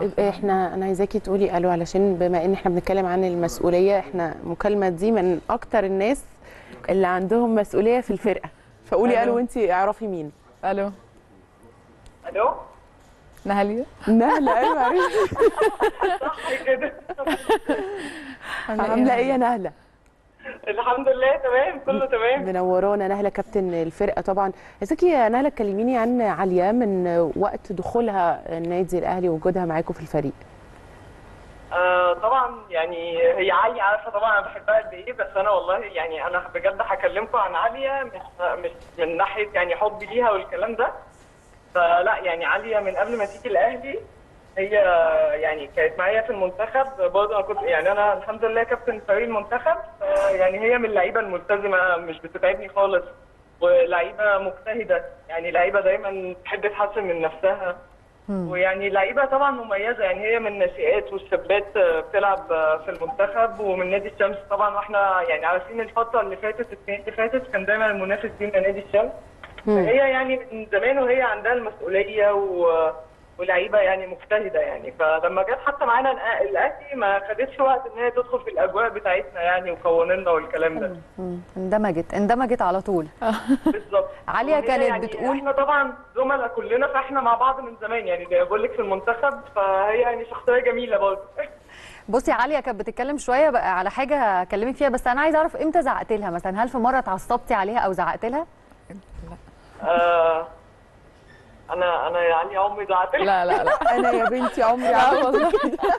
احنا انا عايزاكي تقولي الو علشان بما ان احنا بنتكلم عن المسؤوليه احنا المكالمه دي من اكتر الناس اللي عندهم مسؤوليه في الفرقه فقولي ألو. الو وانت اعرفي مين الو الو نهالية نهله ايوه عرفتي. صح كده عامله ايه يا نهله الحمد لله تمام كله تمام منورانا نهله كابتن الفرقه طبعا عايزاكي يا نهله تكلميني عن عليا من وقت دخولها النادي الاهلي ووجودها معاكم في الفريق آه طبعا يعني هي علي عارفه طبعا انا بحبها قد ايه بس انا والله يعني انا بجد هكلمكم عن عليا مش مش من ناحيه يعني حبي ليها والكلام ده فلا يعني عليا من قبل ما تيجي الاهلي هي يعني كانت معايا في المنتخب برضه انا كنت يعني انا الحمد لله كابتن فريق المنتخب آه، يعني هي من اللعيبه الملتزمه مش بتتعبني خالص ولعيبه مجتهده يعني لعيبه دايما تحب تحسن من نفسها ويعني لعيبه طبعا مميزه يعني هي من الناشئات والشابات آه، بتلعب آه، في المنتخب ومن نادي الشمس طبعا واحنا يعني عارفين الفتره اللي فاتت السنين اللي فاتت كان دايما المنافس لينا نادي الشمس فهي يعني من زمان وهي عندها المسؤوليه و ولعيبه يعني مجتهده يعني فلما جت حتى معانا الأ- الاهلي ما خدتش وقت ان هي تدخل في الاجواء بتاعتنا يعني وقوانيننا والكلام ده مم. اندمجت اندمجت على طول بالظبط عليا وهي كانت يعني بتقول- احنا طبعا زملاء كلنا فاحنا مع بعض من زمان يعني زي ما بقول لك في المنتخب فهي يعني شخصيه جميله برضه بصي عاليه كانت بتتكلم شويه بقى على حاجه اكلمك فيها بس انا عايزه اعرف امتى زعقت لها مثلا هل في مره اتعصبتي عليها او زعقت لها آه انا انا يعني امي زعلت لا لا لا انا يا بنتي عمري لا عمري والله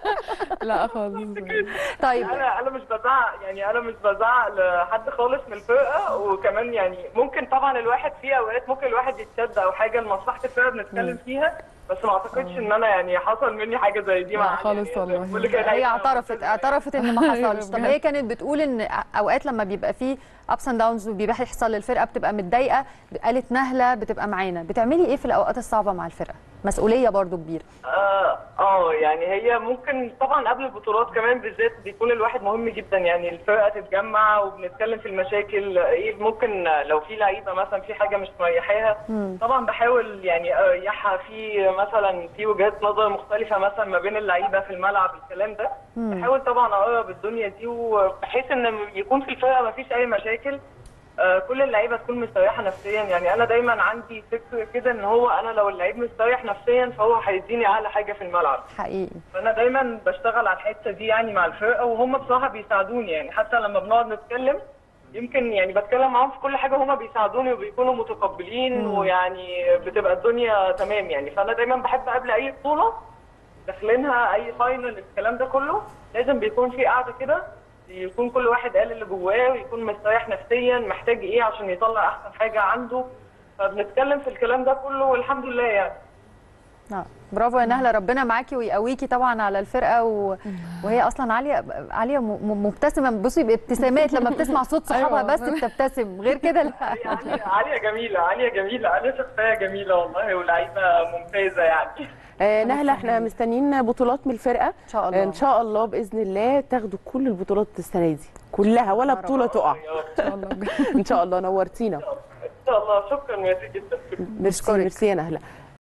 لا خالص طيب انا انا مش بزعق يعني انا مش بزعق لحد خالص من الفرقه وكمان يعني ممكن طبعا الواحد في اوقات ممكن الواحد يتشد او حاجه لمصلحه الفرقه بنتكلم فيها بس ما اعتقدش ان انا يعني حصل مني حاجه زي دي لا مع علي خالص يعني والله. بقول لك أنا هي لعيبة اعترفت ملتزمة اعترفت ان ما حصلش طب بجد. هي كانت بتقول ان اوقات لما بيبقى فيه ابس اند داونز وبيحصل للفرقه بتبقى متضايقه قالت نهله بتبقى معانا بتعملي ايه في الاوقات الصعبه مع الفرقه مسؤوليه برضو كبيره اه اه يعني هي ممكن طبعا قبل البطولات كمان بالذات بيكون الواحد مهم جدا يعني الفرقه تتجمع وبنتكلم في المشاكل ايه ممكن لو في لعيبه مثلا في حاجه مش مريحاها طبعا بحاول يعني اريحها في مثلا في وجهات نظر مختلفه مثلا ما بين اللعيبه في الملعب الكلام ده بحاول طبعا اقرب الدنيا دي وبحيث ان يكون في الفرقه ما فيش اي مشاكل آه، كل اللعيبه تكون مستريحه نفسيا يعني انا دايما عندي فكر كده ان هو انا لو اللعيب مستريح نفسيا فهو هيديني اعلى حاجه في الملعب حقيقي فانا دايما بشتغل على الحته دي يعني مع الفرقه وهم بصراحه بيساعدوني يعني حتى لما بنقعد نتكلم يمكن يعني بتكلم معاهم في كل حاجه هم بيساعدوني وبيكونوا متقبلين ويعني بتبقى الدنيا تمام يعني فانا دايما بحب قبل اي بطوله داخلينها اي فاينل الكلام ده كله لازم بيكون في قعده كده يكون كل واحد قال اللي جواه ويكون مستريح نفسيا محتاج ايه عشان يطلع احسن حاجه عنده فبنتكلم في الكلام ده كله والحمد لله يعني آه. برافو يا نهله ربنا معاكي ويقويكي طبعا على الفرقه و... وهي اصلا عاليه عاليه م- م- مبتسمه بصي بابتسامات لما بتسمع صوت صحابها أيوة. بس بتبتسم غير كده لا عالية عالية جميلة عالية جميلة عالية شخصية جميلة والله ولعيبة ممتازة يعني آه نهله احنا مستنيين بطولات من الفرقه ان شاء الله ان شاء الله باذن الله تاخدوا كل البطولات السنه دي كلها ولا بطوله تقع ان شاء الله ان شاء الله نورتينا ان شاء الله شكرا ميرسي جدا ميرسي ميرسي يا نهله